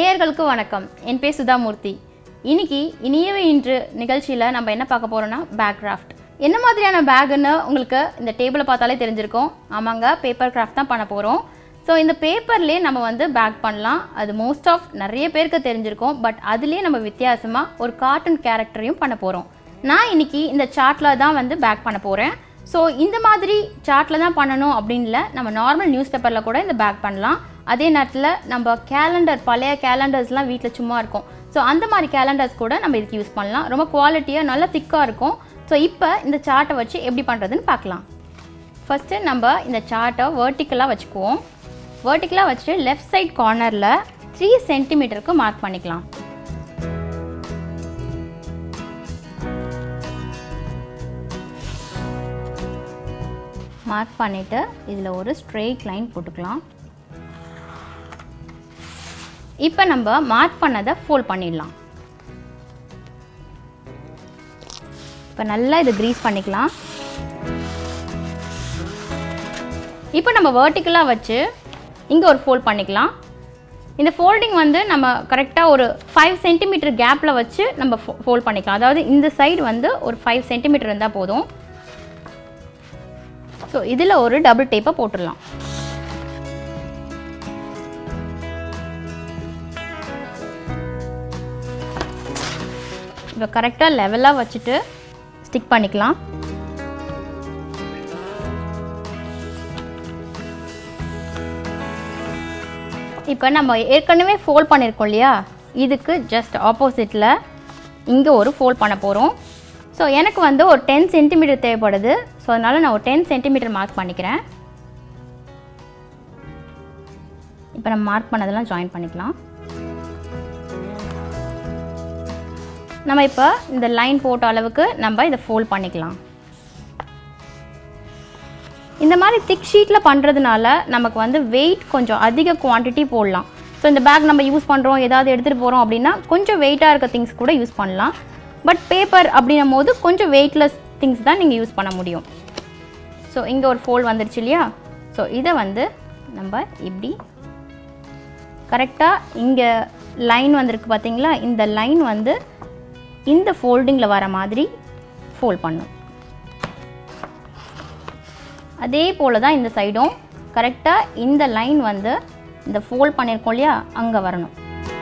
நேயர்களுக்கு வணக்கம் என் பேர் சுதாமூர்த்தி இன்னைக்கு இனியவே இன்று நிகழ்ச்சியில் நம்ம என்ன பார்க்க போகிறோம்னா பேக் கிராஃப்ட் என்ன மாதிரியான பேக்குன்னு உங்களுக்கு இந்த டேபிளை பார்த்தாலே தெரிஞ்சிருக்கும் ஆமாங்க பேப்பர் கிராஃப்ட் தான் பண்ண போகிறோம் ஸோ இந்த பேப்பர்லேயே நம்ம வந்து பேக் பண்ணலாம் அது மோஸ்ட் ஆஃப் நிறைய பேருக்கு தெரிஞ்சிருக்கும் பட் அதுலேயே நம்ம வித்தியாசமாக ஒரு கார்ட்டூன் கேரக்டரையும் பண்ண போகிறோம் நான் இன்னைக்கு இந்த சார்ட்டில் தான் வந்து பேக் பண்ண போகிறேன் ஸோ இந்த மாதிரி சார்ட்டில் தான் பண்ணணும் அப்படின்னு இல்லை நம்ம நார்மல் நியூஸ் பேப்பரில் கூட இந்த பேக் பண்ணலாம் அதே நேரத்தில் நம்ம கேலண்டர் பழைய கேலண்டர்ஸ்லாம் வீட்டில் சும்மா இருக்கும் ஸோ அந்த மாதிரி கேலண்டர்ஸ் கூட நம்ம இதுக்கு யூஸ் பண்ணலாம் ரொம்ப குவாலிட்டியாக நல்லா திக்காக இருக்கும் ஸோ இப்போ இந்த சார்ட்டை வச்சு எப்படி பண்ணுறதுன்னு பார்க்கலாம் ஃபஸ்ட்டு நம்ம இந்த சார்ட்டை வேர்ட்டிக்கலாக வச்சுக்குவோம் வேர்ட்டிக்கலாக வச்சுட்டு லெஃப்ட் சைட் கார்னரில் த்ரீ சென்டிமீட்டருக்கு மார்க் பண்ணிக்கலாம் மார்க் பண்ணிவிட்டு இதில் ஒரு ஸ்ட்ரெயிட் லைன் போட்டுக்கலாம் இப்போ நம்ம மார்க் பண்ணதை ஃபோல்ட் பண்ணிடலாம் இப்போ நல்லா இது க்ரீஸ் பண்ணிக்கலாம் இப்போ நம்ம வேர்ட்டிக்கலாக வச்சு இங்கே ஒரு ஃபோல்ட் பண்ணிக்கலாம் இந்த ஃபோல்டிங் வந்து நம்ம கரெக்டாக ஒரு ஃபைவ் சென்டிமீட்டர் கேப்பில் வச்சு நம்ம ஃபோல்ட் பண்ணிக்கலாம் அதாவது இந்த சைடு வந்து ஒரு ஃபைவ் சென்டிமீட்டர் இருந்தால் போதும் ஸோ இதில் ஒரு டபுள் டேப்பை போட்டுடலாம் இப்போ கரெக்டாக லெவலாக வச்சுட்டு ஸ்டிக் பண்ணிக்கலாம் இப்போ நம்ம ஏற்கனவே ஃபோல்ட் பண்ணியிருக்கோம் இல்லையா இதுக்கு ஜஸ்ட் ஆப்போசிட்டில் இங்கே ஒரு ஃபோல்ட் பண்ண போகிறோம் ஸோ எனக்கு வந்து ஒரு டென் சென்டிமீட்டர் தேவைப்படுது ஸோ அதனால் நான் ஒரு டென் சென்டிமீட்டர் மார்க் பண்ணிக்கிறேன் இப்போ நம்ம மார்க் பண்ணதெல்லாம் ஜாயின் பண்ணிக்கலாம் நம்ம இப்போ இந்த லைன் போட்ட அளவுக்கு நம்ம இதை ஃபோல்ட் பண்ணிக்கலாம் இந்த மாதிரி திக் ஷீட்டில் பண்ணுறதுனால நமக்கு வந்து வெயிட் கொஞ்சம் அதிக குவான்டிட்டி போடலாம் ஸோ இந்த பேக் நம்ம யூஸ் பண்ணுறோம் ஏதாவது எடுத்துகிட்டு போகிறோம் அப்படின்னா கொஞ்சம் வெயிட்டாக இருக்க திங்ஸ் கூட யூஸ் பண்ணலாம் பட் பேப்பர் அப்படின்னும் போது கொஞ்சம் வெயிட்லெஸ் திங்ஸ் தான் நீங்கள் யூஸ் பண்ண முடியும் ஸோ இங்கே ஒரு ஃபோல்ட் வந்துருச்சு இல்லையா ஸோ இதை வந்து நம்ம இப்படி கரெக்டாக இங்கே லைன் வந்திருக்கு பார்த்தீங்களா இந்த லைன் வந்து இந்த ஃபோல்டிங்கில் வர மாதிரி ஃபோல்ட் பண்ணும் அதே போல் தான் இந்த சைடும் கரெக்டாக இந்த லைன் வந்து இந்த ஃபோல்ட் பண்ணியிருக்கோம் இல்லையா அங்கே வரணும்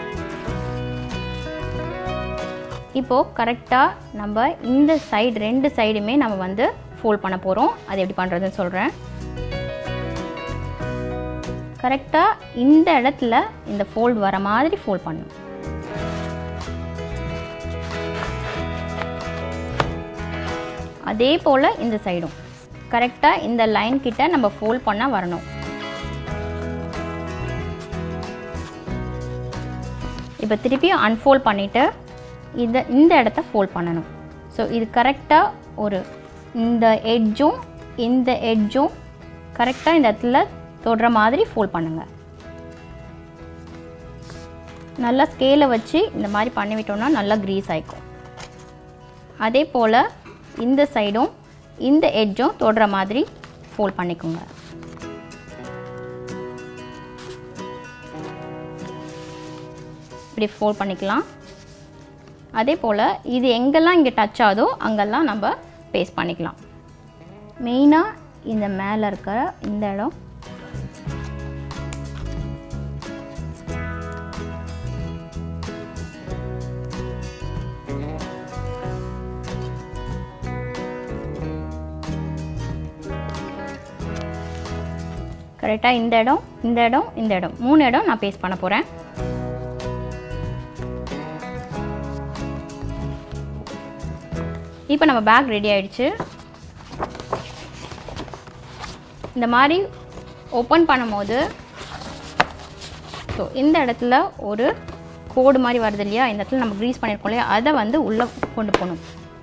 இப்போது கரெக்டாக நம்ம இந்த சைடு ரெண்டு சைடுமே நம்ம வந்து ஃபோல்ட் பண்ண போகிறோம் அது எப்படி பண்ணுறதுன்னு சொல்கிறேன் கரெக்டாக இந்த இடத்துல இந்த ஃபோல்ட் வர மாதிரி ஃபோல்ட் பண்ணணும் அதே போல் இந்த சைடும் கரெக்டாக இந்த லைன் கிட்ட நம்ம ஃபோல்ட் பண்ணால் வரணும் இப்போ திருப்பியும் அன்ஃபோல்ட் பண்ணிவிட்டு இத இந்த இடத்த ஃபோல்ட் பண்ணணும் ஸோ இது கரெக்டாக ஒரு இந்த எட்ஜும் இந்த எட்ஜும் கரெக்டாக இந்த இடத்துல தொடுற மாதிரி ஃபோல்ட் பண்ணுங்கள் நல்லா ஸ்கேலை வச்சு இந்த மாதிரி பண்ணிவிட்டோம்னா நல்லா க்ரீஸ் ஆகிக்கும் அதே போல் இந்த சைடும் இந்த எட்ஜும் தொடுற மாதிரி ஃபோல்ட் பண்ணிக்கோங்க இப்படி ஃபோல்ட் பண்ணிக்கலாம் அதே போல் இது எங்கெல்லாம் இங்கே டச் ஆகுதோ அங்கெல்லாம் நம்ம பேஸ்ட் பண்ணிக்கலாம் மெயினாக இந்த மேலே இருக்கிற இந்த இடம் கரெக்டாக இந்த இடம் இந்த இடம் இந்த இடம் மூணு இடம் நான் பேஸ்ட் பண்ண போகிறேன் இப்போ நம்ம பேக் ரெடி ஆயிடுச்சு இந்த மாதிரி ஓப்பன் பண்ணும்போது ஸோ இந்த இடத்துல ஒரு கோடு மாதிரி வருது இல்லையா இந்த இடத்துல நம்ம க்ரீஸ் பண்ணியிருக்கோம் இல்லையா அதை வந்து உள்ளே கொண்டு போகணும்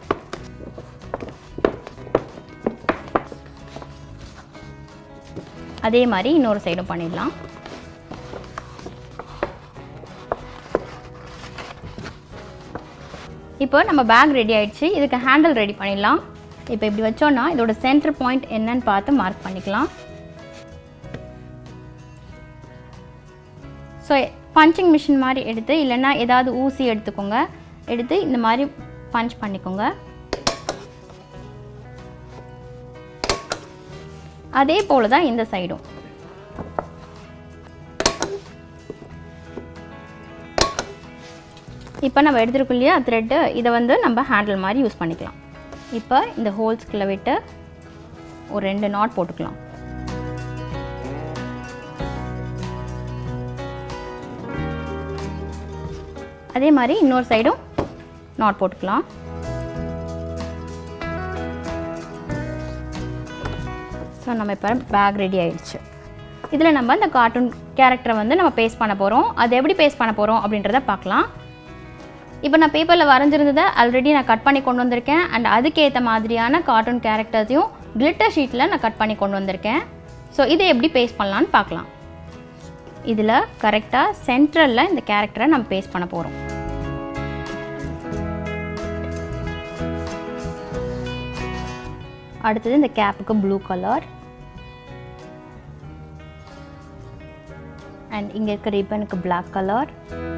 அதே மாதிரி இன்னொரு சைடும் பண்ணிடலாம் இப்போ நம்ம பேக் ரெடி ஆயிடுச்சு இதுக்கு ஹேண்டில் ரெடி பண்ணிடலாம் இப்போ இப்படி வச்சோன்னா இதோட சென்டர் பாயிண்ட் என்னன்னு பார்த்து மார்க் பண்ணிக்கலாம் ஸோ பஞ்சிங் மிஷின் மாதிரி எடுத்து இல்லைன்னா ஏதாவது ஊசி எடுத்துக்கோங்க எடுத்து இந்த மாதிரி பஞ்ச் பண்ணிக்கோங்க அதே போல் தான் இந்த சைடும் இப்போ நம்ம எடுத்துருக்கோம் இல்லையா த்ரெட்டு இதை வந்து நம்ம ஹேண்டில் மாதிரி யூஸ் பண்ணிக்கலாம் இப்போ இந்த ஹோல்ஸ்குள்ளே விட்டு ஒரு ரெண்டு நாட் போட்டுக்கலாம் அதே மாதிரி இன்னொரு சைடும் நாட் போட்டுக்கலாம் ஸோ நம்ம இப்போ பேக் ரெடி ஆயிடுச்சு இதில் நம்ம இந்த கார்ட்டூன் கேரக்டரை வந்து நம்ம பேஸ்ட் பண்ண போகிறோம் அது எப்படி பேஸ்ட் பண்ண போகிறோம் அப்படின்றத பார்க்கலாம் இப்போ நான் பேப்பரில் வரைஞ்சிருந்ததை ஆல்ரெடி நான் கட் பண்ணி கொண்டு வந்திருக்கேன் அண்ட் அதுக்கேற்ற மாதிரியான கார்ட்டூன் கேரக்டர்ஸையும் கிளிட்டர் ஷீட்டில் நான் கட் பண்ணி கொண்டு வந்திருக்கேன் ஸோ இதை எப்படி பேஸ்ட் பண்ணலான்னு பார்க்கலாம் இதில் கரெக்டாக சென்ட்ரலில் இந்த கேரக்டரை நம்ம பேஸ்ட் பண்ண போகிறோம் அடுத்தது இந்த கேப்புக்கு ப்ளூ கலர் அண்ட் இங்கே இருக்க ரிப்பனுக்கு பிளாக் கலர்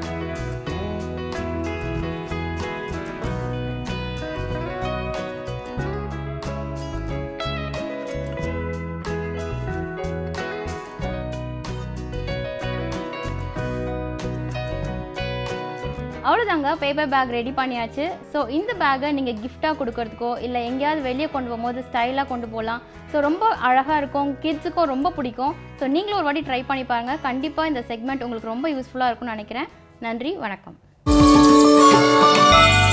அவ்வளோதாங்க பேப்பர் பேக் ரெடி பண்ணியாச்சு ஸோ இந்த பேக்கை நீங்கள் கிஃப்டாக கொடுக்கறதுக்கோ இல்லை எங்கேயாவது வெளியே கொண்டு போகும்போது ஸ்டைலாக கொண்டு போகலாம் ஸோ ரொம்ப அழகாக இருக்கும் கிட்ஸுக்கும் ரொம்ப பிடிக்கும் ஸோ நீங்களும் ஒரு வாட்டி ட்ரை பண்ணி பாருங்கள் கண்டிப்பாக இந்த செக்மெண்ட் உங்களுக்கு ரொம்ப யூஸ்ஃபுல்லாக இருக்கும்னு நினைக்கிறேன் நன்றி வணக்கம்